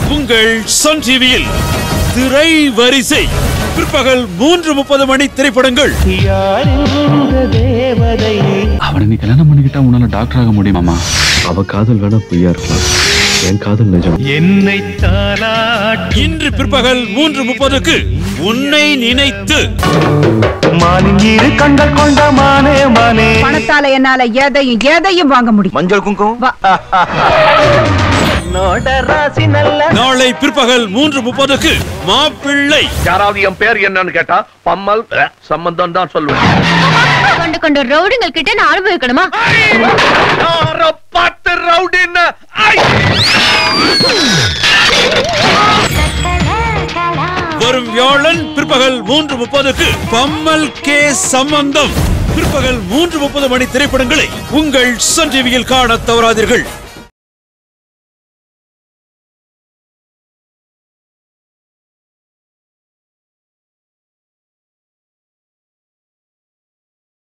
உங்கள் சன் டிவியில் திரை வரிசை பிற்பகல் மூன்று முப்பது மணி திரைப்படங்கள் அவனை நீ கல்யாணம் பண்ணிக்கிட்டா உன்னால டாக்டர் ஆக முடியுமாமா அவ காதல் வேணா பொய்யா இருக்கலாம் என் காதல் நிஜம் என்னை தாலாட்டி இன்று பிற்பகல் மூன்று முப்பதுக்கு உன்னை நினைத்து மானின் இரு கண்கள் கொண்ட மானே மானே பணத்தால என்னால எதையும் எதையும் வாங்க முடியும் மஞ்சள் குங்குமம் வா. நோட ராசி நல்ல நாளை பிற்பகல் மூன்று முப்பதுக்கு மாப்பிள்ளை யாராவது என் பேர் என்னன்னு கேட்டா பம்மல் அஹ், சம்பந்தம் தான் சொல்லுவேன் கொண்டு கொண்டு ரவுடிங்கள் கிட்ட நான் அனுபவிக்கணுமா யார பார்த்து ரவுடின்னு ஐ! வரும் வியாழன் பிற்பகல் மூன்று முப்பதுக்கு பம்மல் கே சம்பந்தம் பிற்பகல் மூன்று முப்பது மணி திரைப்படங்களை உங்கள் சன் டிவியில் காண தவறாதீர்கள்